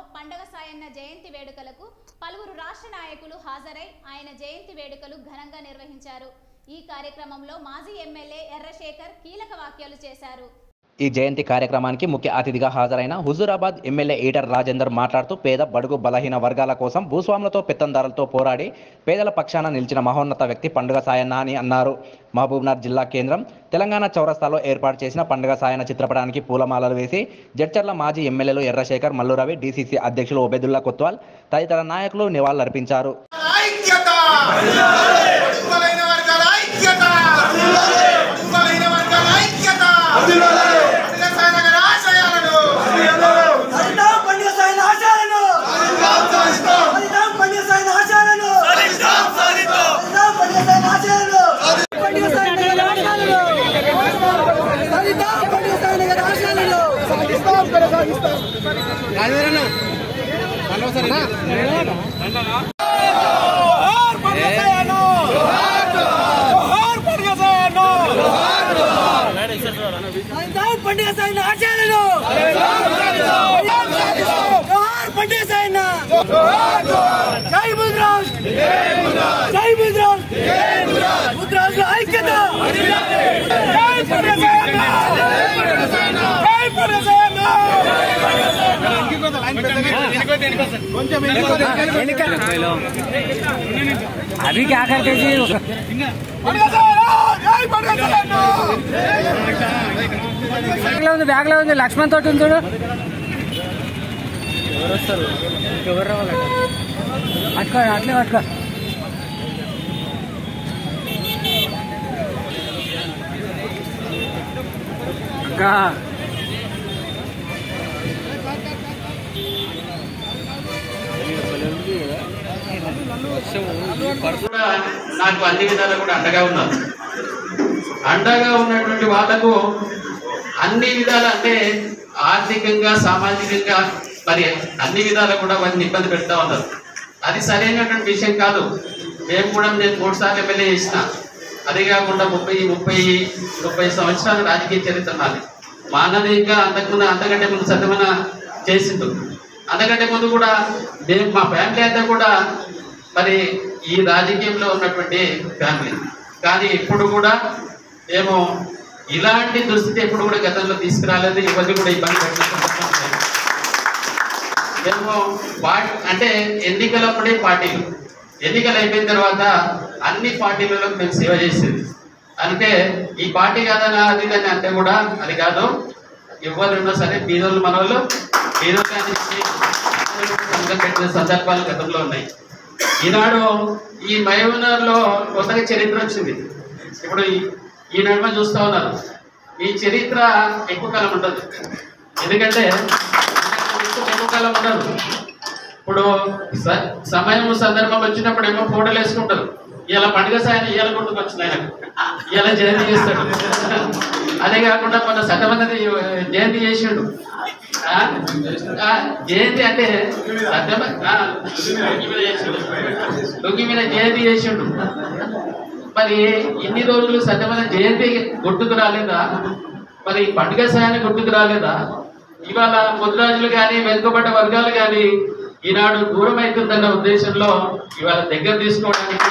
పండగ సాయన్న జయంతి వేడుకలకు పలువురు రాష్ట్ర నాయకులు హాజరై ఆయన జయంతి వేడుకలు ఘనంగా నిర్వహించారు ఈ కార్యక్రమంలో మాజీ ఎమ్మెల్యే ఎర్రశేఖర్ కీలక వ్యాఖ్యలు చేశారు ఈ జయంతి కార్యక్రమానికి ముఖ్య అతిథిగా హాజరైన హుజూరాబాద్ ఎమ్మెల్యే ఈటర్ రాజేందర్ మాట్లాడుతూ పేద బడుగు బలహీన వర్గాల కోసం భూస్వాములతో పెత్తందారులతో పోరాడి పేదల పక్షాన నిలిచిన మహోన్నత వ్యక్తి పండుగ సాయన్న అని అన్నారు మహబూబ్నగర్ జిల్లా కేంద్రం తెలంగాణ చౌరస్తాలో ఏర్పాటు చేసిన పండుగ సాయన్న చిత్రపటానికి పూలమాలలు వేసి జడ్చర్ల మాజీ ఎమ్మెల్యేలు ఎర్రశేఖర్ మల్లురవి డీసీసీ అధ్యక్షులు ఒబేదుల్లా కొత్వాల్ తదితర నాయకులు నివాళులర్పించారు ఐక్యత బడుగులైన వర్గాల ఐక్యత బడుగులైన వర్గాల ఐక్యత పండుగ సాయనగర ఆశయాలను హరితాం పండుగ సాయిన ఆచారాలను హరితాం పండుగ సాయిన ఆచారాలను హరితాం పండుగ సాయిన ఆచారాలను పండుగ సాయిన ఆచారాలను హరితాం పండుగ సాయిన ఆచారాలను హరితాం పండుగ సాయిన ఆచారాలను జోహార్ పండుగ సాయిన జై ముద్రాజ్ జై ముద్రాజ్ ముద్రాజ్ ఐక్యత జై పండుగ సాయిన జై పండుగ సాయిన अभी क्या करते जी పండుగ సాయన జై పండుగ సాయన బ్యాగ్ లో ఉంది బ్యాగ్ లో ఉంది లక్ష్మణ్ తోటి ఉంది చూడు ఎవరు రావాలంట అట్కో అట్లే పట్టుకో అక్కా కూడా నాకు అన్ని విధాలు కూడా అండగా ఉన్నారు అండగా ఉన్నటువంటి వాళ్ళకు అన్ని విధాలు అంటే ఆర్థికంగా సామాజికంగా మరి అన్ని విధాలు కూడా వారిని ఇబ్బంది పెడతా ఉన్నారు అది సరైనటువంటి విషయం కాదు మేము కూడా నేను మూడు సార్లు ఎమ్మెల్యే చేసిన అదే కాకుండా ముప్పై ముప్పై ముప్పై సంవత్సరాల రాజకీయ చరిత్ర నాది మా అన్నది ఇంకా అంతకుముందు అంతకంటే ముందు సత్యమైన చేసిండు అంతకంటే ముందు కూడా మేము మా ఫ్యామిలీ అంతా కూడా మరి ఈ రాజకీయంలో ఉన్నటువంటి ఫ్యామిలీ కానీ ఇప్పుడు కూడా మేము ఇలాంటి దుస్థితి ఎప్పుడు కూడా గతంలో తీసుకురాలేదు ఇవన్నీ కూడా ఇబ్బంది పడుతున్నాం మేము పార్టీ అంటే ఎన్నికలప్పుడే పార్టీలు ఎన్నికలు అయిపోయిన తర్వాత అన్ని పార్టీలలో మేము సేవ చేసేది అంటే ఈ పార్టీ కాదనా అది ఇదని అంటే కూడా అది కాదు ఎవరున్నా సరే బీదోళ్ళు మన వాళ్ళు బీదోళ్ళు అని చెప్పి సంఘం పెట్టిన సందర్భాలు గతంలో ఉన్నాయి ఈనాడు ఈ మహబూబ్నగర్లో కొత్తగా చరిత్ర వచ్చింది ఇప్పుడు ఈ- ఈ నడుమ చూస్తా ఉన్నారు ఈ చరిత్ర ఎక్కువ కాలం ఉండదు ఎందుకంటే ఎక్కువ కాలం ఉండదు ఇప్పుడు స- సమయం సందర్భం వచ్చినప్పుడు ఏమో ఫోటోలు వేసుకుంటారు ఇలా పండుగ సాయం ఇవాళ గుర్తుకు వచ్చింది ఆయనకు ఇలా జయంతి చేస్తాడు అదే కాకుండా మన సతమంది జయంతి చేసిండు ఆ? ఆ, జయంతి అంటే సత్యమ ఆ, లుంగి మీద చేసిండు లుంగి మీద జయంతి చేసిండు మరి ఇన్ని రోజులు సత్యమైన జయంతి గుర్తుకు రాలేదా మరి పండుగ సాయాన్ని గుర్తుకు రాలేదా ఇవాళ ముద్రాజులు కానీ వెనుకబడ్డ వర్గాలు కానీ ఈనాడు దూరం అవుతుందన్న ఉద్దేశంలో ఇవాళ దగ్గర తీసుకోవడానికి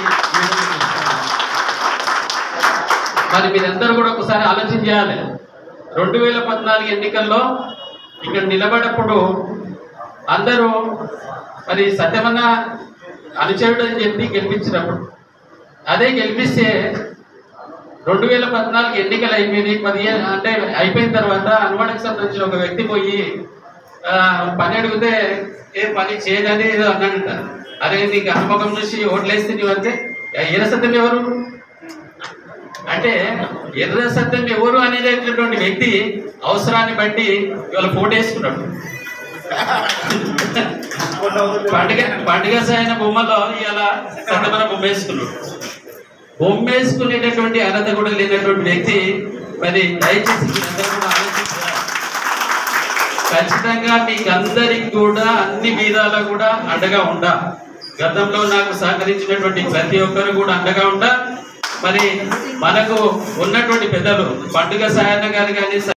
మరి మీరందరూ కూడా ఒకసారి ఆలోచన చేయాలి రెండు వేల పద్నాలుగు ఎన్నికల్లో ఇక్కడ నిలబడప్పుడు అందరూ మరి సత్యమన్న అనుచరుడు అని చెప్పి గెలిపించినప్పుడు అదే గెలిపిస్తే రెండు వేల పద్నాలుగు ఎన్నికలు అయిపోయినాయి పదిహేను అంటే అయిపోయిన తర్వాత అనువాడకు సంబంధించిన ఒక వ్యక్తి పోయి ఆ, పని అడిగితే ఏ పని చేయదని ఏదో అన్నాడంట అరే నీకు అనుభవం చూసి ఓట్లేస్తే నీవంటే ఎర్ర సత్యం ఎవరు అంటే ఎర్ర సత్యం ఎవరు అనేటటువంటి వ్యక్తి అవసరాన్ని బట్టి ఇవాళ ఫోటో వేసుకున్నాడు పండుగ పండుగ సాయన బొమ్మలో ఇలా సత్యమైన బొమ్మ వేసుకున్నాడు బొమ్మ వేసుకునేటటువంటి అర్హత కూడా లేనటువంటి వ్యక్తి మరి దయచేసి మీరందరూ కూడా ఆలోచించాలి ఖచ్చితంగా మీకు అందరికి కూడా అన్ని విధాలా కూడా అండగా ఉండా గతంలో నాకు సహకరించినటువంటి ప్రతి ఒక్కరు కూడా అండగా ఉండా మరి మనకు ఉన్నటువంటి పెద్దలు పండుగ సాయన్న గారు కానీ